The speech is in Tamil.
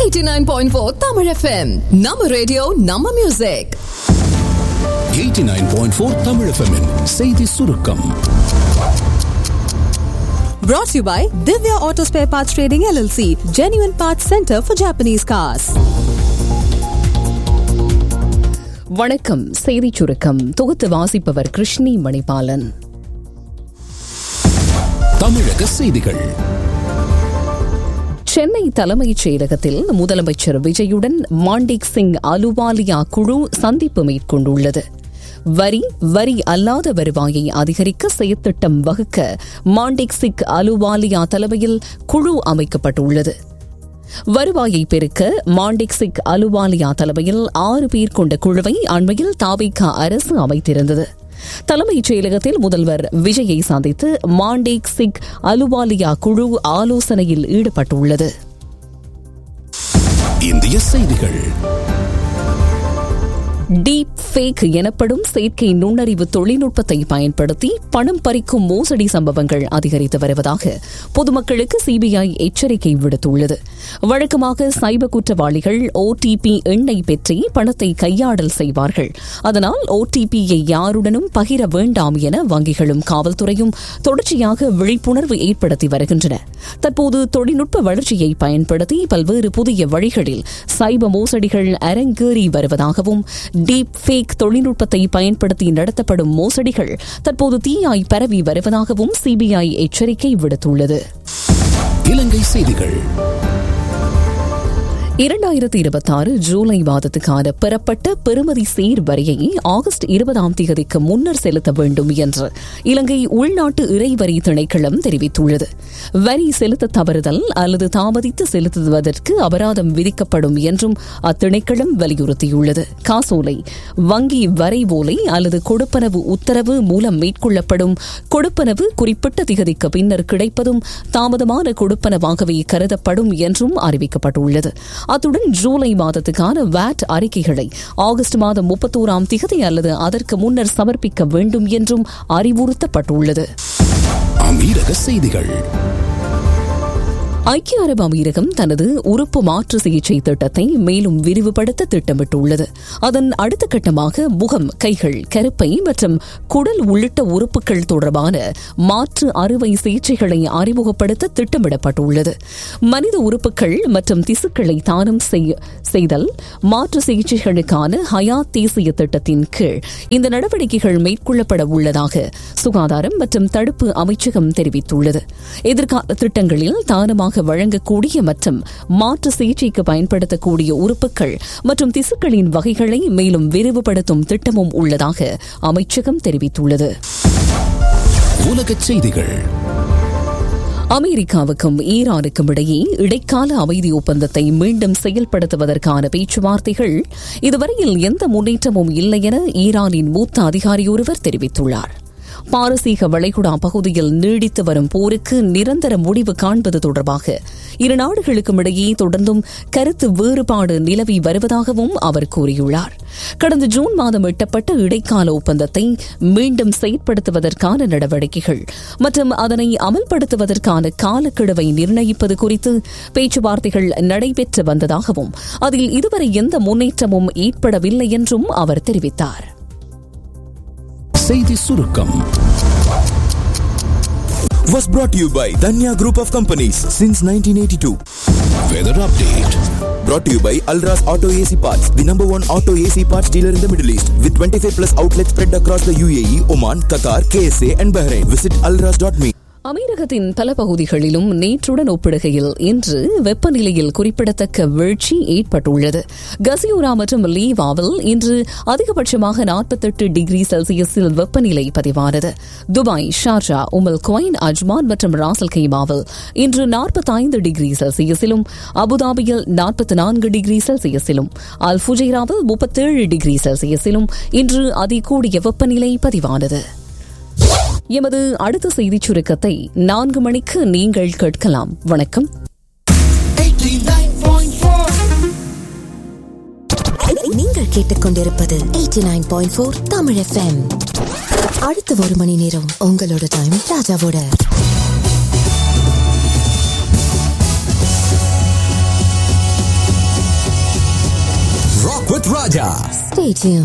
89.4 Tamil FM. நம்ம ரேடியோ நம்ம மியூசிக் 89.4 தமிழ் FM -இன் செய்தி சுருக்கம் Brought to you by Divya Auto Spare Parts Trading LLC, Genuine Parts Center for Japanese Cars. வணக்கம் செய்திச் சுருக்கம் தொகுத்து வாசிப்பவர் கிருஷ்ணி மணிபாலன் தமிழக செய்திகள் சென்னை தலைமைச் செயலகத்தில் முதலமைச்சர் விஜயுடன் மாண்டிக் சிங் அலுவாலியா குழு சந்திப்பு மேற்கொண்டுள்ளது வரி வரி அல்லாத வருவாயை அதிகரிக்க செயற்திட்டம் வகுக்க மாண்டிக் சிங் அலுவாலியா தலைமையில் குழு அமைக்கப்பட்டுள்ளது வருவாயை பெருக்க மாண்டிக் சிங் அலுவாலியா தலைமையில் ஆறு பேர் கொண்ட குழுவை அண்மையில் தாபிகா அரசு அமைத்திருந்தது தலைமைச் செயலகத்தில் முதல்வர் விஜயை சந்தித்து மாண்டேக் சிங் அலுவாலியா குழு ஆலோசனையில் ஈடுபட்டுள்ளது இந்திய செய்திகள் டீப் ஃபேக் எனப்படும் செயற்கை நுண்ணறிவு தொழில்நுட்பத்தை பயன்படுத்தி பணம் பறிக்கும் மோசடி சம்பவங்கள் அதிகரித்து வருவதாக பொதுமக்களுக்கு சிபிஐ எச்சரிக்கை விடுத்துள்ளது வழக்கமாக சைபர் குற்றவாளிகள் ஓடிபி எண்ணை பெற்றி பணத்தை கையாடல் செய்வார்கள் அதனால் ஓடிபியை யாருடனும் பகிர வேண்டாம் என வங்கிகளும் காவல்துறையும் தொடர்ச்சியாக விழிப்புணர்வு ஏற்படுத்தி வருகின்றன தற்போது தொழில்நுட்ப வளர்ச்சியை பயன்படுத்தி பல்வேறு புதிய வழிகளில் சைபர் மோசடிகள் அரங்கேறி வருவதாகவும் டீப் ஃபேக் தொழில்நுட்பத்தை பயன்படுத்தி நடத்தப்படும் மோசடிகள் தற்போது தீயாய் பரவி வருவதாகவும் சிபிஐ எச்சரிக்கை விடுத்துள்ளது இலங்கை செய்திகள் இரண்டாயிரத்தி இருபத்தாறு ஜூலை மாதத்துக்கான பெறப்பட்ட பெறுமதி சீர் வரியை ஆகஸ்ட் இருபதாம் தேதிக்கு முன்னர் செலுத்த வேண்டும் என்று இலங்கை உள்நாட்டு இறைவரி திணைக்களம் தெரிவித்துள்ளது வரி செலுத்த தவறுதல் அல்லது தாமதித்து செலுத்துவதற்கு அபராதம் விதிக்கப்படும் என்றும் அத்திணைக்களம் வலியுறுத்தியுள்ளது காசோலை வங்கி வரைவோலை அல்லது கொடுப்பனவு உத்தரவு மூலம் மேற்கொள்ளப்படும் கொடுப்பனவு குறிப்பிட்ட திகதிக்கு பின்னர் கிடைப்பதும் தாமதமான கொடுப்பனவாகவே கருதப்படும் என்றும் அறிவிக்கப்பட்டுள்ளது அத்துடன் ஜூலை மாதத்துக்கான வாட் அறிக்கைகளை ஆகஸ்ட் மாதம் முப்பத்தோராம் திகதி அல்லது அதற்கு முன்னர் சமர்ப்பிக்க வேண்டும் என்றும் அறிவுறுத்தப்பட்டுள்ளது அமீரக செய்திகள் ஐக்கிய அரபு அமீரகம் தனது உறுப்பு மாற்று சிகிச்சை திட்டத்தை மேலும் விரிவுபடுத்த திட்டமிட்டுள்ளது அதன் அடுத்த கட்டமாக முகம் கைகள் கருப்பை மற்றும் குடல் உள்ளிட்ட உறுப்புகள் தொடர்பான மாற்று அறுவை சிகிச்சைகளை அறிமுகப்படுத்த திட்டமிடப்பட்டுள்ளது மனித உறுப்புகள் மற்றும் திசுக்களை தானம் செய்தல் மாற்று சிகிச்சைகளுக்கான ஹயாத் தேசிய திட்டத்தின் கீழ் இந்த நடவடிக்கைகள் மேற்கொள்ளப்பட உள்ளதாக சுகாதாரம் மற்றும் தடுப்பு அமைச்சகம் தெரிவித்துள்ளது எதிர்கால திட்டங்களில் தானமாக வழங்கக்கூடிய மற்றும் மாற்று சிகிச்சைக்கு பயன்படுத்தக்கூடிய உறுப்புகள் மற்றும் திசுக்களின் வகைகளை மேலும் விரிவுபடுத்தும் திட்டமும் உள்ளதாக அமைச்சகம் தெரிவித்துள்ளது உலக செய்திகள் அமெரிக்காவுக்கும் ஈரானுக்கும் இடையே இடைக்கால அமைதி ஒப்பந்தத்தை மீண்டும் செயல்படுத்துவதற்கான பேச்சுவார்த்தைகள் இதுவரையில் எந்த முன்னேற்றமும் இல்லை என ஈரானின் மூத்த அதிகாரி ஒருவர் தெரிவித்துள்ளார் பாரசீக வளைகுடா பகுதியில் நீடித்து வரும் போருக்கு நிரந்தர முடிவு காண்பது தொடர்பாக இரு நாடுகளுக்கும் இடையே தொடர்ந்தும் கருத்து வேறுபாடு நிலவி வருவதாகவும் அவர் கூறியுள்ளார் கடந்த ஜூன் மாதம் எட்டப்பட்ட இடைக்கால ஒப்பந்தத்தை மீண்டும் செயற்படுத்துவதற்கான நடவடிக்கைகள் மற்றும் அதனை அமல்படுத்துவதற்கான காலக்கெடுவை நிர்ணயிப்பது குறித்து பேச்சுவார்த்தைகள் நடைபெற்று வந்ததாகவும் அதில் இதுவரை எந்த முன்னேற்றமும் ஏற்படவில்லை என்றும் அவர் தெரிவித்தார் செய்தி சுருக்கம் was brought to you by Danya Group of Companies since 1982. Weather update Brought to you by Alras Auto AC Parts, the number one auto AC parts dealer in the Middle East, with 25 plus outlets spread across the UAE, Oman, Qatar, KSA, and Bahrain. Visit alras.me. அமீரகத்தின் பல பகுதிகளிலும் நேற்றுடன் ஒப்பிடுகையில் இன்று வெப்பநிலையில் குறிப்பிடத்தக்க வீழ்ச்சி ஏற்பட்டுள்ளது கசியூரா மற்றும் லீவாவில் இன்று அதிகபட்சமாக நாற்பத்தெட்டு டிகிரி செல்சியஸில் வெப்பநிலை பதிவானது Dubai Sharjah Umm al Quwain Ajman மற்றும் ராசல் கைமாவில் இன்று நாற்பத்தைந்து டிகிரி செல்சியஸிலும் அபுதாபியில் நாற்பத்தி நான்கு டிகிரி செல்சியஸிலும் அல் ஃபுஜைராவில் முப்பத்தேழு டிகிரி செல்சியஸிலும் இன்று அதிகூடிய வெப்பநிலை பதிவானது எமது அடுத்த செய்திச் சுருக்கத்தை நான்கு மணிக்கு நீங்கள் கேட்கலாம் வணக்கம் நீங்கள் கேட்டுக்கொண்டிருப்பது 89.4 தமிழ் எஃப்எம் அடுத்த ஒரு மணி நேரம் உங்களோட டைம் ராஜாவோட with Raja. Stay tuned.